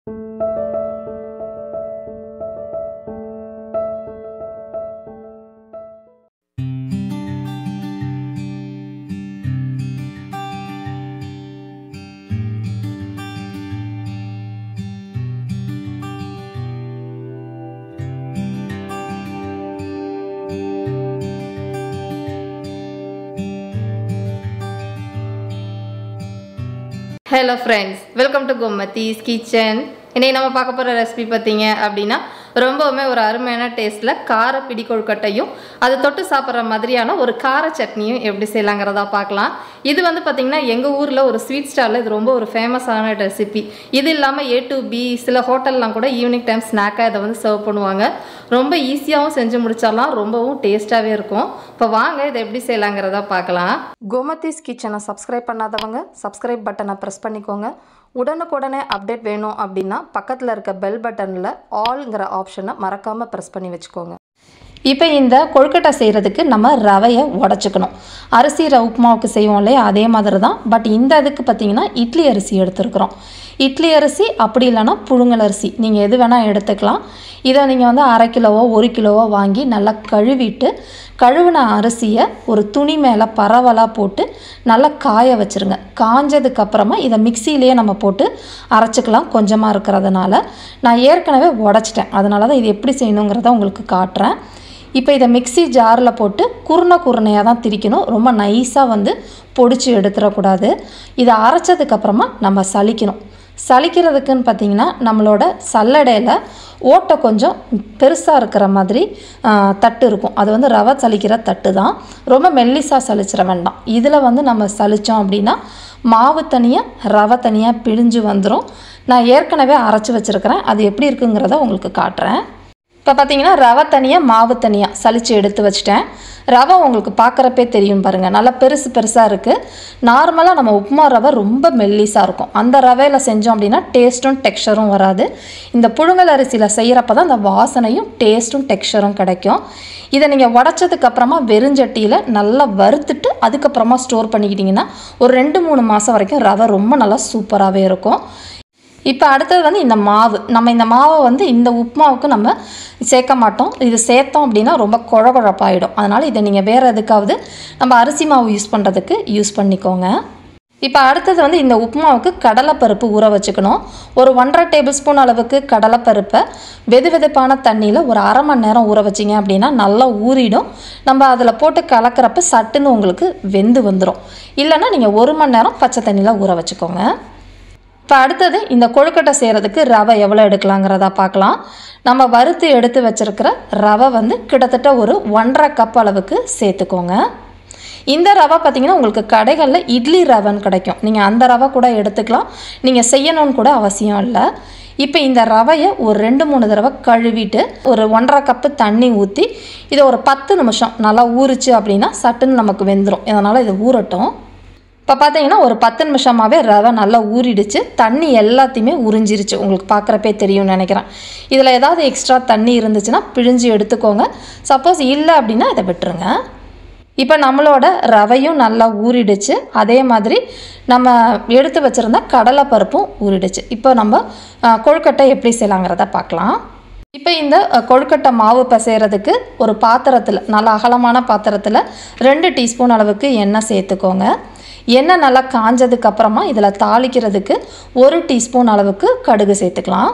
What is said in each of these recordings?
hello friends welcome to Gomathi's kitchen இன்னைக்கு நம்ம பார்க்க போகிற ரெசிபி பார்த்தீங்க அப்படின்னா ரொம்பவுமே ஒரு அருமையான டேஸ்ட்டில் கார பிடி கொழுக்கட்டையும் அது தொட்டு சாப்பிட்ற மாதிரியான ஒரு கார சட்னியும் எப்படி செய்யலாங்கிறதா பார்க்கலாம் இது வந்து பார்த்திங்கன்னா எங்கள் ஊரில் ஒரு ஸ்வீட் ஸ்டாலில் இது ரொம்ப ஒரு ஃபேமஸான ரெசிபி இது இல்லாமல் ஏ டு பி சில ஹோட்டல்லாம் கூட ஈவினிங் டைம் ஸ்நாக்காக இதை வந்து சர்வ் பண்ணுவாங்க ரொம்ப ஈஸியாகவும் செஞ்சு முடிச்சிடலாம் ரொம்பவும் டேஸ்ட்டாகவே இருக்கும் இப்போ வாங்க இதை எப்படி செய்யலாங்கிறதா பார்க்கலாம் கோமதிஸ் கிச்சனை சப்ஸ்கிரைப் பண்ணாதவங்க சப்ஸ்கிரைப் பட்டனை ப்ரெஸ் பண்ணிக்கோங்க உடனுக்குடனே அப்டேட் வேணும் அப்படின்னா பக்கத்தில் இருக்க பெல் பட்டனில் ஆல்ங்கிற ஆப்ஷனை மறக்காமல் ப்ரெஸ் பண்ணி வச்சுக்கோங்க இப்போ இந்த கொழுக்கட்டை செய்கிறதுக்கு நம்ம ரவையை உடச்சிக்கணும் அரிசி ர உப்புமாவுக்கு செய்வோம் இல்லையா அதே மாதிரி தான் பட் இந்த இதுக்கு பார்த்தீங்கன்னா இட்லி அரிசி எடுத்துருக்குறோம் இட்லி அரிசி அப்படி இல்லைன்னா புழுங்கல் அரிசி நீங்கள் எது வேணால் எடுத்துக்கலாம் இதை நீங்கள் வந்து அரை கிலோவோ ஒரு கிலோவோ வாங்கி நல்லா கழுவிட்டு கழுவின அரிசியை ஒரு துணி மேலே பரவலாக போட்டு நல்லா காய வச்சுருங்க காஞ்சதுக்கப்புறமா இதை மிக்சியிலேயே நம்ம போட்டு அரைச்சிக்கலாம் கொஞ்சமாக இருக்கிறதுனால நான் ஏற்கனவே உடச்சிட்டேன் அதனால தான் இது எப்படி செய்யணுங்கிறத உங்களுக்கு காட்டுறேன் இப்போ இதை மிக்சி ஜாரில் போட்டு குருணை குருணையாக தான் திரிக்கணும் ரொம்ப நைஸாக வந்து பொடிச்சு எடுத்துடக்கூடாது இதை அரைச்சதுக்கப்புறமா நம்ம சலிக்கணும் சலிக்கிறதுக்குன்னு பார்த்தீங்கன்னா நம்மளோட சல்லடையில் ஓட்டை கொஞ்சம் பெருசாக இருக்கிற மாதிரி ஆ, தட்டு இருக்கும் அது வந்து ரவை சலிக்கிற தட்டு தான் ரொம்ப மெல்லிசாக சலிச்சிட வேண்டாம் இதில் வந்து நம்ம சலித்தோம் அப்படின்னா மாவு தனியாக ரவை தனியாக பிழிஞ்சு வந்துடும் நான் ஏற்கனவே அரைச்சி வச்சுருக்கிறேன் அது எப்படி இருக்குங்கிறத உங்களுக்கு காட்டுறேன் இப்போ பார்த்தீங்கன்னா ரவை தனியாக மாவு தனியாக சலிச்சு எடுத்து வச்சிட்டேன் ரவை உங்களுக்கு பார்க்குறப்பே தெரியும் பாருங்கள் நல்லா பெருசு பெருசாக இருக்குது நார்மலாக நம்ம உப்புமா ரவை ரொம்ப மெல்லிஸாக இருக்கும் அந்த ரவையில் செஞ்சோம் அப்படின்னா டேஸ்ட்டும் டெக்ஸ்சரும் வராது இந்த புழுங்கல் அரிசியில் செய்கிறப்ப தான் அந்த வாசனையும் டேஸ்ட்டும் டெக்ஸ்சரும் கிடைக்கும் இதை நீங்கள் உடச்சதுக்கு அப்புறமா வெறுஞ்சட்டியில் நல்லா வறுத்துட்டு அதுக்கப்புறமா ஸ்டோர் பண்ணிக்கிட்டிங்கன்னா ஒரு ரெண்டு மூணு மாதம் வரைக்கும் ரவை ரொம்ப நல்லா சூப்பராகவே இருக்கும் இப்போ அடுத்தது வந்து இந்த மாவு நம்ம இந்த மாவை வந்து இந்த உப்புமாவுக்கு நம்ம சேர்க்க மாட்டோம் இது சேர்த்தோம் அப்படின்னா ரொம்ப குழ குழப்பாயிடும் அதனால் இதை நீங்கள் வேறு எதுக்காவது நம்ம அரிசி மாவு யூஸ் பண்ணுறதுக்கு யூஸ் பண்ணிக்கோங்க இப்போ அடுத்தது வந்து இந்த உப்புமாவுக்கு கடலைப்பருப்பு ஊற வச்சுக்கணும் ஒரு ஒன்றரை டேபிள் ஸ்பூன் அளவுக்கு கடலைப்பருப்பை வெது வெதுப்பான தண்ணியில் ஒரு அரை மணி நேரம் ஊற வச்சிங்க அப்படின்னா நல்லா ஊறிடும் நம்ம அதில் போட்டு கலக்கிறப்ப சட்டுன்னு உங்களுக்கு வெந்து வந்துடும் இல்லைன்னா நீங்கள் ஒரு மணி நேரம் பச்சை தண்ணியில் ஊற வச்சுக்கோங்க இப்போ அடுத்தது இந்த கொழுக்கட்டை செய்கிறதுக்கு ரவை எவ்வளோ எடுக்கலாங்கிறதா பார்க்கலாம் நம்ம வறுத்து எடுத்து வச்சிருக்கிற ரவை வந்து கிட்டத்தட்ட ஒரு ஒன்றரை கப் அளவுக்கு சேர்த்துக்கோங்க இந்த ரவை பார்த்தீங்கன்னா உங்களுக்கு கடைகளில் இட்லி ரவைன்னு கிடைக்கும் நீங்கள் அந்த ரவை கூட எடுத்துக்கலாம் நீங்கள் செய்யணும்னு கூட அவசியம் இல்லை இப்போ இந்த ரவையை ஒரு ரெண்டு மூணு தடவை கழுவிட்டு ஒரு ஒன்றரை கப்பு தண்ணி ஊற்றி இதை ஒரு பத்து நிமிஷம் நல்லா ஊறிச்சு அப்படின்னா சட்டுன்னு நமக்கு வெந்துடும் இதனால் இது ஊறட்டும் இப்போ பார்த்தீங்கன்னா ஒரு பத்து நிமிஷமாகவே ரவை நல்லா ஊறிடுச்சு தண்ணி எல்லாத்தையுமே உறிஞ்சிருச்சு உங்களுக்கு பார்க்குறப்பே தெரியும்னு நினைக்கிறேன் இதில் ஏதாவது எக்ஸ்ட்ரா தண்ணி இருந்துச்சுன்னா பிழிஞ்சு எடுத்துக்கோங்க சப்போஸ் இல்லை அப்படின்னா இதை விட்டுருங்க இப்போ நம்மளோட ரவையும் நல்லா ஊறிடுச்சு அதே மாதிரி நம்ம எடுத்து வச்சுருந்த கடலைப்பருப்பும் ஊறிடுச்சு இப்போ நம்ம அஹ், கொழுக்கட்டை எப்படி செய்யலாங்கிறத பார்க்கலாம் இப்போ இந்த அஹ், கொழுக்கட்டை மாவு பிசைகிறதுக்கு ஒரு பாத்திரத்தில் நல்ல அகலமான பாத்திரத்தில் ரெண்டு டீஸ்பூன் அளவுக்கு எண்ணெய் சேர்த்துக்கோங்க எண்ணெய் நல்லா காஞ்சதுக்கு அப்புறமா இதில் தாளிக்கிறதுக்கு ஒரு டீஸ்பூன் அளவுக்கு கடுகு சேர்த்துக்கலாம்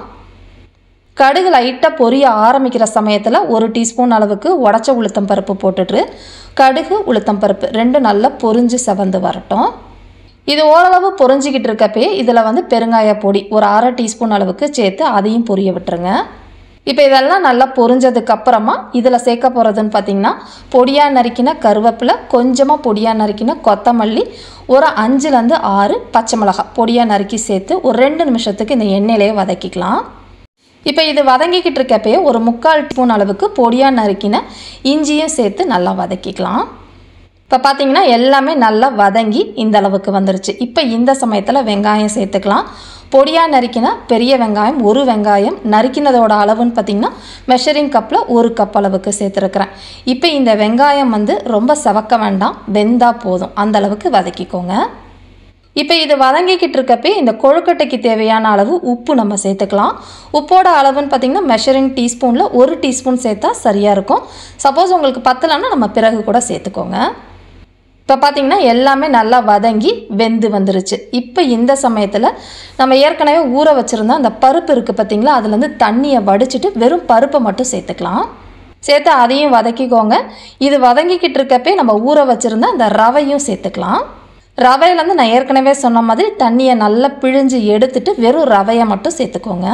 கடுகு லைட்டாக பொரிய ஆரம்பிக்கிற சமயத்தில் ஒரு டீஸ்பூன் அளவுக்கு உடச்ச உளுத்தம் பருப்பு போட்டுட்டு கடுகு உளுத்தம் பருப்பு ரெண்டும் நல்லா பொரிஞ்சு செவந்து வரட்டும் இது ஓரளவு பொரிஞ்சிக்கிட்டு இருக்கப்பயே இதில் வந்து பெருங்காய பொடி ஒரு அரை டீஸ்பூன் அளவுக்கு சேர்த்து அதையும் பொரிய விட்டுருங்க இப்போ இதெல்லாம் நல்லா பொரிஞ்சதுக்கு அப்புறமா இதில் சேர்க்க போகிறதுன்னு பார்த்தீங்கன்னா பொடியாக நறுக்கின கருவேப்பிலை கொஞ்சமாக பொடியாக நறுக்கின கொத்தமல்லி ஒரு அஞ்சுலேருந்து ஆறு பச்சை மிளகாய் பொடியாக நறுக்கி சேர்த்து ஒரு ரெண்டு நிமிஷத்துக்கு இந்த எண்ணெயிலே வதக்கிக்கலாம் இப்போ இது வதங்கிக்கிட்டு இருக்கப்பயே ஒரு முக்கால் ஸ்பூன் அளவுக்கு பொடியாக நறுக்கின இஞ்சியும் சேர்த்து நல்லா வதக்கிக்கலாம் இப்போ பார்த்தீங்கன்னா எல்லாமே நல்லா வதங்கி இந்த அளவுக்கு வந்துருச்சு இப்போ இந்த சமயத்தில் வெங்காயம் சேர்த்துக்கலாம் பொடியாக நறுக்கின பெரிய வெங்காயம் ஒரு வெங்காயம் நறுக்கினதோட அளவுன்னு பார்த்தீங்கன்னா மெஷரிங் கப்பில் ஒரு கப் அளவுக்கு சேர்த்துருக்குறேன் இப்போ இந்த வெங்காயம் வந்து ரொம்ப செவக்க வேண்டாம் வெந்தா போதும் அந்த அளவுக்கு வதக்கிக்கோங்க இப்போ இது வதங்கிக்கிட்டு இருக்கப்பே இந்த கொழுக்கட்டைக்கு தேவையான அளவு உப்பு நம்ம சேர்த்துக்கலாம் உப்போட அளவுன்னு பார்த்திங்கன்னா மெஷரிங் டீஸ்பூனில் ஒரு டீஸ்பூன் சேர்த்தா சரியாக இருக்கும் சப்போஸ் உங்களுக்கு பத்தலைன்னா நம்ம பிறகு கூட சேர்த்துக்கோங்க இப்போ பார்த்தீங்கன்னா எல்லாமே நல்லா வதங்கி வெந்து வந்துருச்சு இப்போ இந்த சமயத்தில் நம்ம ஏற்கனவே ஊற வச்சுருந்த அந்த பருப்பு இருக்குது பார்த்தீங்களா அதுலேருந்து தண்ணியை வடிச்சிட்டு வெறும் பருப்பை மட்டும் சேர்த்துக்கலாம் சேர்த்து அதையும் வதக்கிக்கோங்க இது வதங்கிக்கிட்டு இருக்கப்பே நம்ம ஊற வச்சுருந்த அந்த ரவையும் சேர்த்துக்கலாம் ரவையிலேருந்து நான் ஏற்கனவே சொன்ன மாதிரி தண்ணியை நல்லா பிழிஞ்சு எடுத்துட்டு வெறும் ரவையை மட்டும் சேர்த்துக்கோங்க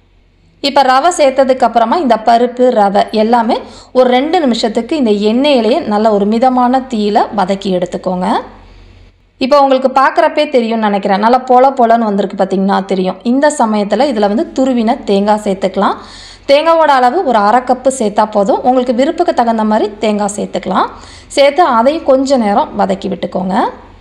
இப்போ ரவை சேர்த்ததுக்கு அப்புறமா இந்த பருப்பு ரவை எல்லாமே ஒரு ரெண்டு நிமிஷத்துக்கு இந்த எண்ணெயிலேயே நல்ல ஒரு மிதமான தீயில வதக்கி எடுத்துக்கோங்க இப்போ உங்களுக்கு பார்க்குறப்பே தெரியும்னு நினைக்கிறேன் நல்லா பொல பொலன்னு வந்திருக்கு பார்த்தீங்கன்னா தெரியும் இந்த சமயத்தில் இதில் வந்து துருவின தேங்காய் சேர்த்துக்கலாம் தேங்காவோட அளவு ஒரு அரை கப்பு சேர்த்தா போதும் உங்களுக்கு விருப்புக்கு தகுந்த மாதிரி தேங்காய் சேர்த்துக்கலாம் சேர்த்து அதையும் கொஞ்ச நேரம் வதக்கி விட்டுக்கோங்க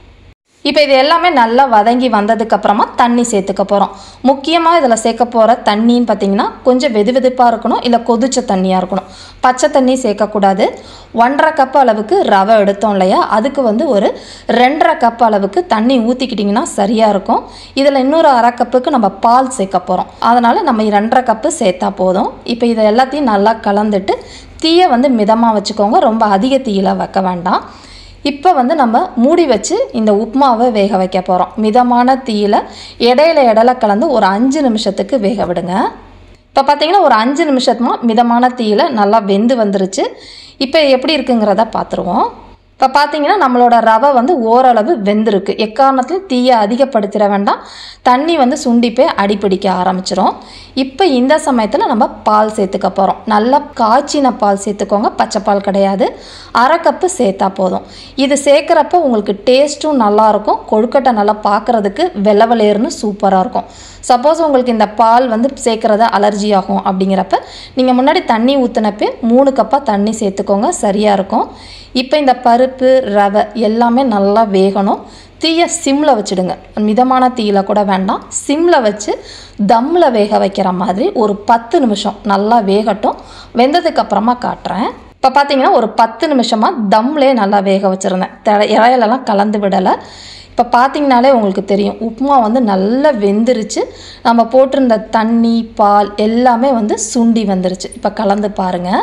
இப்போ இது எல்லாமே நல்லா வதங்கி வந்ததுக்கப்புறமா தண்ணி சேர்த்துக்க போகிறோம் முக்கியமாக இதில் சேர்க்க போகிற தண்ணின்னு பார்த்தீங்கன்னா கொஞ்சம் வெது வெதுப்பாக இருக்கணும் இல்லை கொதிச்ச தண்ணியாக இருக்கணும் பச்சை தண்ணி சேர்க்கக்கூடாது ஒன்றரை கப் அளவுக்கு ரவை எடுத்தோம் இல்லையா அதுக்கு வந்து ஒரு ரெண்டரை கப் அளவுக்கு தண்ணி ஊற்றிக்கிட்டிங்கன்னா சரியாக இருக்கும் இதில் இன்னொரு அரை கப்புக்கு நம்ம பால் சேர்க்க போகிறோம் அதனால் நம்ம ரெண்டரை கப்பு சேர்த்தா போதும் இப்போ இதை எல்லாத்தையும் நல்லா கலந்துட்டு தீயை வந்து மிதமாக வச்சுக்கோங்க ரொம்ப அதிக தீயில வைக்க வேண்டாம் இப்போ வந்து நம்ம மூடி வச்சு இந்த உப்புமாவை வேக வைக்க போகிறோம் மிதமான தீயில இடையில இடையில கலந்து ஒரு அஞ்சு நிமிஷத்துக்கு வேக விடுங்க இப்போ பார்த்தீங்கன்னா ஒரு அஞ்சு நிமிஷத்துமா மிதமான தீயில நல்லா வெந்து வந்துருச்சு இப்போ எப்படி இருக்குங்கிறத பார்த்துருவோம் இப்போ பார்த்தீங்கன்னா நம்மளோட ரவை வந்து ஓரளவு வெந்திருக்கு எக்காரணத்துலையும் தீயை அதிகப்படுத்திட வேண்டாம் தண்ணி வந்து சுண்டிப்பே அடிப்பிடிக்க ஆரம்பிச்சிரும் இப்போ இந்த சமயத்தில் நம்ம பால் சேர்த்துக்க போகிறோம் நல்லா காய்ச்சின பால் சேர்த்துக்கோங்க பச்சை பால் கிடையாது அரை கப்பு சேர்த்தா போதும் இது சேர்க்குறப்ப உங்களுக்கு டேஸ்ட்டும் நல்லாயிருக்கும் கொழுக்கட்டை நல்லா பார்க்குறதுக்கு வெள்ளை வெளேர்னு சூப்பராக இருக்கும் சப்போஸ் உங்களுக்கு இந்த பால் வந்து சேர்க்குறது அலர்ஜி ஆகும் அப்படிங்கிறப்ப நீங்கள் முன்னாடி தண்ணி ஊற்றினப்பே மூணு கப்பாக தண்ணி சேர்த்துக்கோங்க சரியாக இருக்கும் இப்போ இந்த பருப்பு ரவை எல்லாமே நல்லா வேகணும் தீயை சிம்மில் வச்சுடுங்க மிதமான தீயில கூட வேண்டாம் சிம்மில் வச்சு தம்மில் வேக வைக்கிற மாதிரி ஒரு பத்து நிமிஷம் நல்லா வேகட்டும் வெந்ததுக்கு அப்புறமா காட்டுறேன் இப்போ பார்த்தீங்கன்னா ஒரு பத்து நிமிஷமாக தம்லேயே நல்லா வேக வச்சுருந்தேன் த- இலையிலலாம் கலந்து விடலை இப்போ பார்த்தீங்கனாலே உங்களுக்கு தெரியும் உப்புமா வந்து நல்லா வெந்துருச்சு நம்ம போட்டிருந்த தண்ணி பால் எல்லாமே வந்து சுண்டி வந்துருச்சு இப்போ கலந்து பாருங்கள்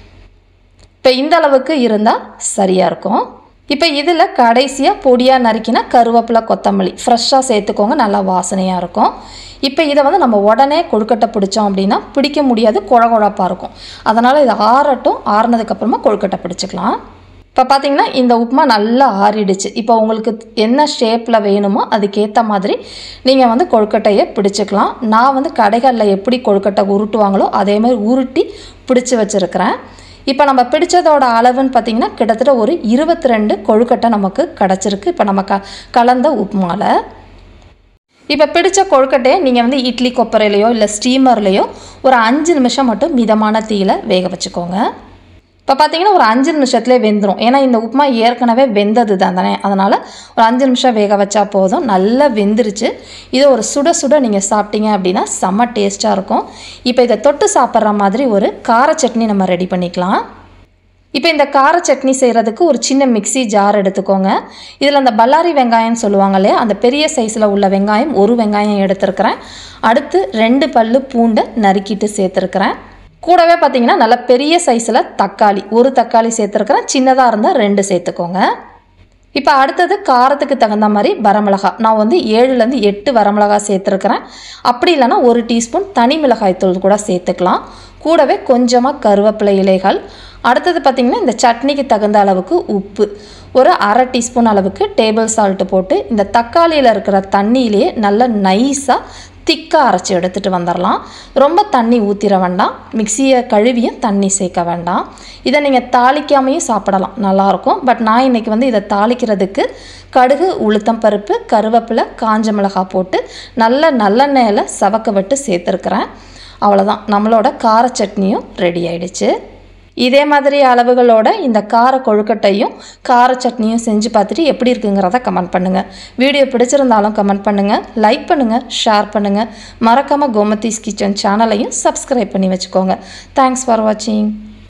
இப்போ இந்த அளவுக்கு இருந்தால் சரியாக இருக்கும் இப்போ இதில் கடைசியாக பொடியாக நறுக்கினா கருவேப்பிலை கொத்தமல்லி ஃப்ரெஷ்ஷாக சேர்த்துக்கோங்க நல்லா வாசனையாக இருக்கும் இப்போ இதை வந்து நம்ம உடனே கொழுக்கட்டை பிடிச்சோம் அப்படின்னா பிடிக்க முடியாது குழ குழப்பாக இருக்கும் அதனால் இது ஆறட்டும் ஆறுனதுக்கப்புறமா கொழுக்கட்டை பிடிச்சிக்கலாம் இப்போ பார்த்தீங்கன்னா இந்த உப்புமா நல்லா ஆறிடுச்சு இப்போ உங்களுக்கு என்ன ஷேப்பில் வேணுமோ அதுக்கேற்ற மாதிரி நீங்கள் வந்து கொழுக்கட்டையை பிடிச்சிக்கலாம் நான் வந்து கடைகளில் எப்படி கொழுக்கட்டை உருட்டுவாங்களோ அதே மாதிரி உருட்டி பிடிச்சி வச்சுருக்கிறேன் இப்போ நம்ம பிடிச்சதோட அளவுன்னு பார்த்தீங்கன்னா கிட்டத்தட்ட ஒரு இருபத்தி ரெண்டு கொழுக்கட்டை நமக்கு கிடச்சிருக்கு இப்போ நம்ம க கலந்த உப்புமாவில் இப்போ பிடிச்ச கொழுக்கட்டையை நீங்கள் வந்து இட்லி கொப்பரையிலையோ இல்லை ஸ்டீமர்லேயோ ஒரு அஞ்சு நிமிஷம் மட்டும் மிதமான தீயில வேக வச்சுக்கோங்க இப்போ பார்த்தீங்கன்னா ஒரு அஞ்சு நிமிஷத்துலேயே வெந்துடும் ஏன்னா இந்த உப்புமா ஏற்கனவே வெந்தது தான் தானே அதனால் ஒரு அஞ்சு நிமிஷம் வேக வச்சா போதும் நல்லா வெந்துருச்சு இதை ஒரு சுட சுட நீங்கள் சாப்பிட்டீங்க அப்படின்னா செம்ம டேஸ்ட்டாக இருக்கும் இப்போ இதை தொட்டு சாப்பிட்ற மாதிரி ஒரு கார சட்னி நம்ம ரெடி பண்ணிக்கலாம் இப்போ இந்த கார சட்னி செய்கிறதுக்கு ஒரு சின்ன மிக்ஸி ஜார் எடுத்துக்கோங்க இதில் அந்த பல்லாரி வெங்காயம்னு சொல்லுவாங்க இல்லையா அந்த பெரிய சைஸில் உள்ள வெங்காயம் ஒரு வெங்காயம் எடுத்துருக்கிறேன் அடுத்து ரெண்டு பல்லு பூண்டை நறுக்கிட்டு சேர்த்துருக்கிறேன் கூடவே பார்த்தீங்கன்னா நல்ல பெரிய சைஸில் தக்காளி ஒரு தக்காளி சேர்த்துருக்கிறேன் சின்னதாக இருந்தால் ரெண்டு சேர்த்துக்கோங்க இப்போ அடுத்தது காரத்துக்கு தகுந்த மாதிரி வரமிளகா நான் வந்து ஏழுலேருந்து எட்டு வரமிளகா சேர்த்துருக்கிறேன் அப்படி இல்லைன்னா ஒரு டீஸ்பூன் தனி மிளகாய் தூள் கூட சேர்த்துக்கலாம் கூடவே கொஞ்சமாக கருவேப்பிலை இலைகள் அடுத்தது பார்த்திங்கன்னா இந்த சட்னிக்கு தகுந்த அளவுக்கு உப்பு ஒரு அரை டீஸ்பூன் அளவுக்கு டேபிள் சால்ட்டு போட்டு இந்த தக்காளியில் இருக்கிற தண்ணியிலேயே நல்லா நைஸாக திக்காக அரைச்சி எடுத்துகிட்டு வந்துடலாம் ரொம்ப தண்ணி ஊற்றிட வேண்டாம் மிக்சியை கழுவியும் தண்ணி சேர்க்க வேண்டாம் இதை நீங்கள் தாளிக்காமையும் சாப்பிடலாம் நல்லாயிருக்கும் பட் நான் இன்றைக்கி வந்து இதை தாளிக்கிறதுக்கு கடுகு உளுத்தம் பருப்பு கருவேப்பிலை காஞ்ச மிளகாய் போட்டு நல்ல நல்லெண்ணெயில் சவக்க விட்டு சேர்த்துருக்குறேன் அவ்வளோதான் நம்மளோட கார சட்னியும் ரெடி ஆயிடுச்சு இதே மாதிரி அளவுகளோட இந்த கார கொழுக்கட்டையும் கார சட்னியும் செஞ்சு பார்த்துட்டு எப்படி இருக்குங்கிறத கமெண்ட் பண்ணுங்கள் வீடியோ பிடிச்சிருந்தாலும் கமெண்ட் பண்ணுங்கள் லைக் பண்ணுங்கள் ஷேர் பண்ணுங்கள் மறக்காமல் கோமதிஸ் கிச்சன் சேனலையும் சப்ஸ்கிரைப் பண்ணி வச்சுக்கோங்க தேங்க்ஸ் ஃபார் வாட்சிங்